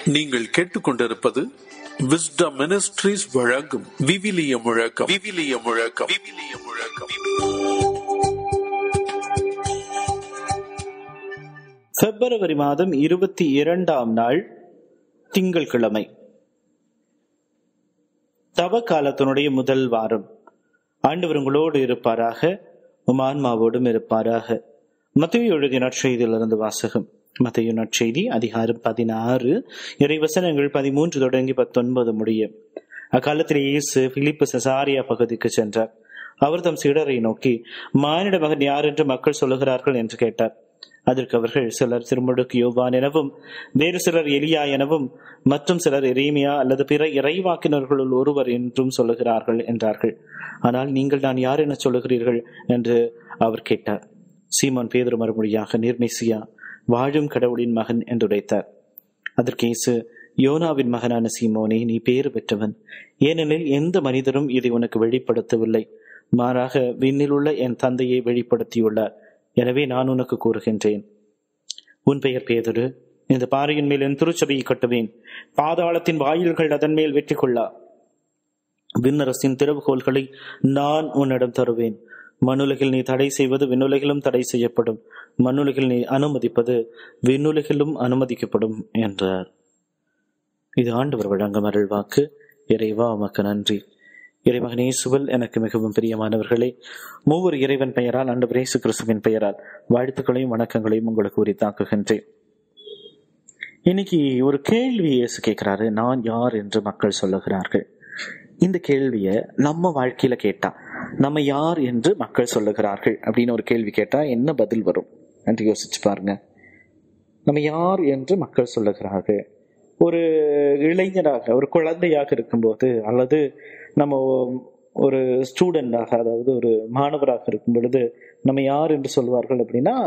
நீங்கள் கேட்டுக்கொண்டிருப்பது wisdom ministries வழங்கும் விவிலிய முழக்கம் விவிலிய முழக்கம் விவிலிய முழக்கம் பிப்ரவரி மாதம் இருபத்தி இரண்டாம் நாள் திங்கள்கிழமை தவ காலத்தினுடைய முதல் வாரம் ஆண்டவர் உங்களோடு இருப்பாராக உம் ஆன்மாவோடும் இருப்பாராக மத்திய எழுதிய நற்செய்தியிலிருந்து வாசகம் மத்திய நற்செய்தி அதிகாரம் பதினாறு இறைவசனங்கள் பதிமூன்று தொடங்கி பத்தொன்பது முடியும் அக்காலத்தில் இயேசு பிலிப்பு செசாரியா பகுதிக்கு சென்றார் அவர் தம் சீடரை நோக்கி மானிட மகன் யார் என்று மக்கள் சொல்லுகிறார்கள் என்று கேட்டார் அதற்கு அவர்கள் சிலர் திருமுழுக்கு யோவான் எனவும் வேறு சிலர் எலியா எனவும் மற்றும் சிலர் எரேமியா அல்லது பிற இறைவாக்கினர்களுள் ஒருவர் என்றும் சொல்லுகிறார்கள் என்றார்கள் ஆனால் நீங்கள் நான் யார் என சொல்லுகிறீர்கள் என்று அவர் கேட்டார் சீமான் பேதர் மறுமொழியாக நீர்மெசியா வாழும் கடவுளின் மகன் என்றுரைத்தார் அதற்கு இயேசு யோனாவின் மகனான சீமோனே நீ பேறு பெற்றவன் ஏனெனில் எந்த மனிதரும் இதை உனக்கு வெளிப்படுத்தவில்லை மாறாக விண்ணில் உள்ள என் தந்தையை வெளிப்படுத்தியுள்ளார் எனவே நான் உனக்கு கூறுகின்றேன் உன் பெயர் பேதரு இந்த பாறையின் மேல் என் திருச்சபையை கட்டுவேன் பாதாளத்தின் வாயில்கள் அதன் மேல் வெற்றி கொள்ளா விண்ணரசின் திறவுகோள்களை நான் உன்னிடம் தருவேன் மண்ணுலகில் நீ தடை செய்வது விண்ணுலகிலும் தடை செய்யப்படும் மண்ணுலகில் நீ அனுமதிப்பது விண்ணுலகிலும் அனுமதிக்கப்படும் என்றார் இது ஆண்டவர் வழங்கும் அருள்வாக்கு இறைவா உமக்கு நன்றி இறைமகன் இயேசுவில் எனக்கு மிகவும் பிரியமானவர்களே மூவர் இறைவன் பெயரால் ஆண்டவர் இயேசு கிறிஸ்துவின் பெயரால் வாழ்த்துக்களையும் வணக்கங்களையும் உங்களுக்கு உரித்தாக்குகின்றேன் இன்னைக்கு ஒரு கேள்வி இயேசு கேட்கிறாரு நான் யார் என்று மக்கள் சொல்லுகிறார்கள் இந்த கேள்விய நம்ம வாழ்க்கையில கேட்டா நம்ம யார் என்று மக்கள் சொல்லுகிறார்கள் அப்படின்னு ஒரு கேள்வி கேட்டா என்ன பதில் வரும் என்று யோசிச்சு பாருங்க நம்ம யார் என்று மக்கள் சொல்லுகிறார்கள் ஒரு இளைஞராக ஒரு குழந்தையாக இருக்கும்போது அல்லது நம்ம ஒரு ஸ்டூடெண்டாக அதாவது ஒரு மாணவராக இருக்கும் பொழுது நம்ம யார் என்று சொல்வார்கள் அப்படின்னா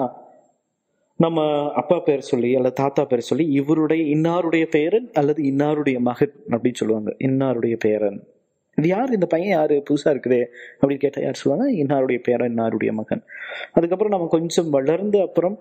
நம்ம அப்பா பேர் சொல்லி அல்லது தாத்தா பேர் சொல்லி இவருடைய இன்னாருடைய பேரன் அல்லது இன்னாருடைய மகன் அப்படின்னு சொல்லுவாங்க இன்னாருடைய பேரன் இது யார் இந்த பையன் யாரு புதுசா இருக்குதே அப்படின்னு கேட்டா யார் சொல்லுவாங்க இன்னாருடைய பேரன் இன்னாருடைய மகன் அதுக்கப்புறம் நம்ம கொஞ்சம் வளர்ந்த அப்புறம்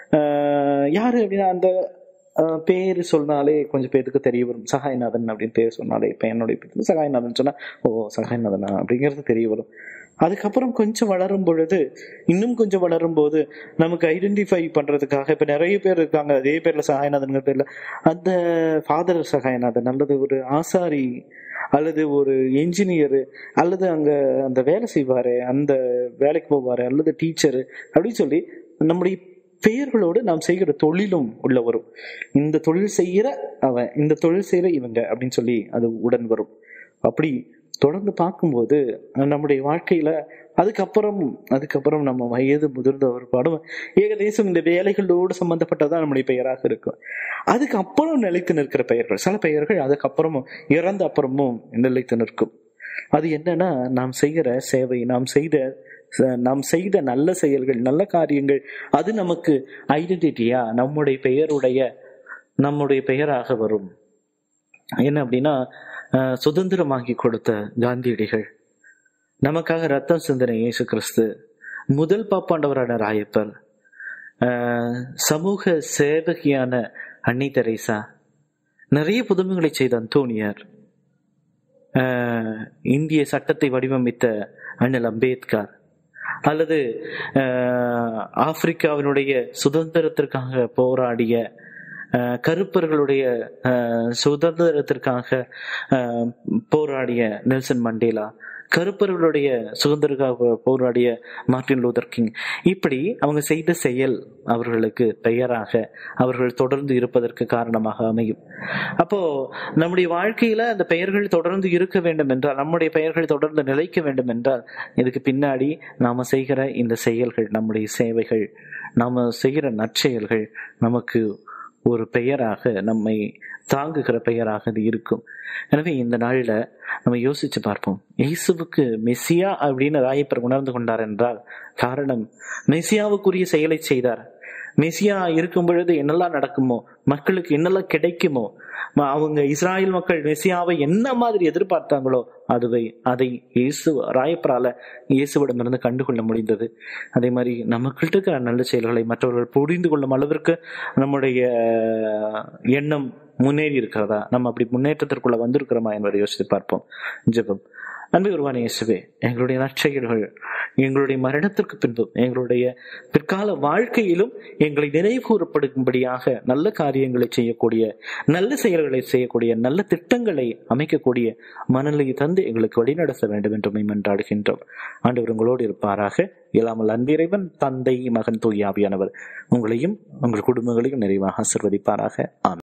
ஆஹ் யாரு அப்படின்னா அந்த ஆஹ் பேர் சொன்னாலே கொஞ்சம் பேருக்கு தெரிய வரும் சகாயநாதன் அப்படின்னு பேர் சொன்னாலே இப்போ என்னுடைய பேர் சகாயநாதன் சொன்னா ஓ சகாயநாதனா அப்படிங்கிறது தெரிய வரும் அதுக்கப்புறம் கொஞ்சம் வளரும் பொழுது இன்னும் கொஞ்சம் வளரும் போது நமக்கு ஐடென்டிஃபை பண்றதுக்காக இப்ப நிறைய பேர் இருக்காங்க அதே பேர்ல சகாயநாதன் பேர்ல அந்த ஃபாதர் சகாயநாதன் அல்லது ஒரு ஆசாரி அல்லது ஒரு என்ஜினியர் அல்லது அங்க அந்த வேலை செய்வாரு அந்த வேலைக்கு போவாரு அல்லது டீச்சரு அப்படின்னு சொல்லி நம்முடைய பெயர்களோடு நாம் செய்கிற தொழிலும் உள்ள வரும் இந்த தொழில் செய்கிற அவன் இந்த தொழில் செய்கிற இவங்க அப்படின்னு சொல்லி அது உடன் வரும் அப்படி தொடர்ந்து பார்க்கும்போது நம்முடைய வாழ்க்கையில அதுக்கப்புறம் அதுக்கப்புறம் நம்ம வயது முதிர்ந்த ஒரு பாடும் ஏகதேசம் இந்த வேலைகளோடு சம்பந்தப்பட்டதான் நம்முடைய பெயராக இருக்கும் அதுக்கப்புறம் நிலைத்து நிற்கிற பெயர்கள் சில பெயர்கள் அதுக்கப்புறமும் இறந்த அப்புறமும் நிலைத்து நிற்கும் அது என்னன்னா நாம் செய்கிற சேவை நாம் செய்த நாம் செய்த நல்ல செயல்கள் நல்ல காரியங்கள் அது நமக்கு ஐடென்டிட்டியா நம்முடைய பெயருடைய நம்முடைய பெயராக வரும் என்ன அப்படின்னா சுதந்திரம் வாங்கி கொடுத்த காந்தியடிகள் நமக்காக ரத்தம் சிந்தனை இயேசு கிறிஸ்து முதல் பாப்பாண்டவரான ராயப்பர் சமூக சேவகியான அன்னி தெரேசா நிறைய புதுமைகளை செய்த அந்தோனியார் இந்திய சட்டத்தை வடிவமைத்த அண்ணல் அம்பேத்கர் அல்லது ஆப்பிரிக்காவினுடைய சுதந்திரத்திற்காக போராடிய கருப்பர்களுடைய சுதந்திரத்திற்காக போராடிய நெல்சன் மண்டேலா கருப்பர்களுடைய சுதந்திரக்காக போராடிய மார்டின் லூதர் கிங் இப்படி அவங்க செய்த செயல் அவர்களுக்கு பெயராக அவர்கள் தொடர்ந்து இருப்பதற்கு காரணமாக அமையும் அப்போ நம்முடைய வாழ்க்கையில அந்த பெயர்கள் தொடர்ந்து இருக்க வேண்டும் என்றால் நம்முடைய பெயர்கள் தொடர்ந்து நிலைக்க வேண்டும் என்றால் இதுக்கு பின்னாடி நாம செய்கிற இந்த செயல்கள் நம்முடைய சேவைகள் நாம செய்கிற நற்செயல்கள் நமக்கு ஒரு பெயராக நம்மை தாங்குகிற பெயராக இது இருக்கும் எனவே இந்த நாள்ல நம்ம யோசிச்சு பார்ப்போம் இயேசுவுக்கு மெஸ்ஸியா அப்படின்னு ராயப்பர் உணர்ந்து கொண்டார் என்றால் காரணம் மெஸ்ஸியாவுக்குரிய செயலை செய்தார் மெஸ்ஸியா இருக்கும் பொழுது என்னெல்லாம் நடக்குமோ மக்களுக்கு என்னெல்லாம் கிடைக்குமோ அவங்க இஸ்ராயல் மக்கள் மெஸ்ஸியாவை என்ன மாதிரி எதிர்பார்த்தாங்களோ அதுவை அதை இயேசு ராயப்பரால இயேசுவிடமிருந்து கண்டுகொள்ள முடிந்தது அதே மாதிரி நமக்கிட்ட இருக்கிற நல்ல செயல்களை மற்றவர்கள் புரிந்து கொள்ளும் அளவிற்கு நம்முடைய எண்ணம் முன்னேறி இருக்கிறதா நம்ம அப்படி முன்னேற்றத்திற்குள்ள வந்திருக்கிறோமா என்பதை யோசித்து பார்ப்போம் ஜெபம் அன்பு உருவான இயேசுவே எங்களுடைய நற்செயல்கள் எங்களுடைய மரணத்திற்கு பின்பும் எங்களுடைய பிற்கால வாழ்க்கையிலும் எங்களை நினைவுகூறப்படும்படியாக நல்ல காரியங்களை செய்யக்கூடிய நல்ல செயல்களை செய்யக்கூடிய நல்ல திட்டங்களை அமைக்கக்கூடிய மனநிலையை தந்து எங்களுக்கு வழிநடத்த வேண்டும் என்று மன்றாடுகின்றோம் ஆண்டவர் உங்களோடு இருப்பாராக இல்லாமல் அன்பிறைவன் தந்தை மகன் தூயாவியானவர் உங்களையும் உங்கள் குடும்பங்களையும் நிறைவாக ஆசிர்வதிப்பாராக ஆமென்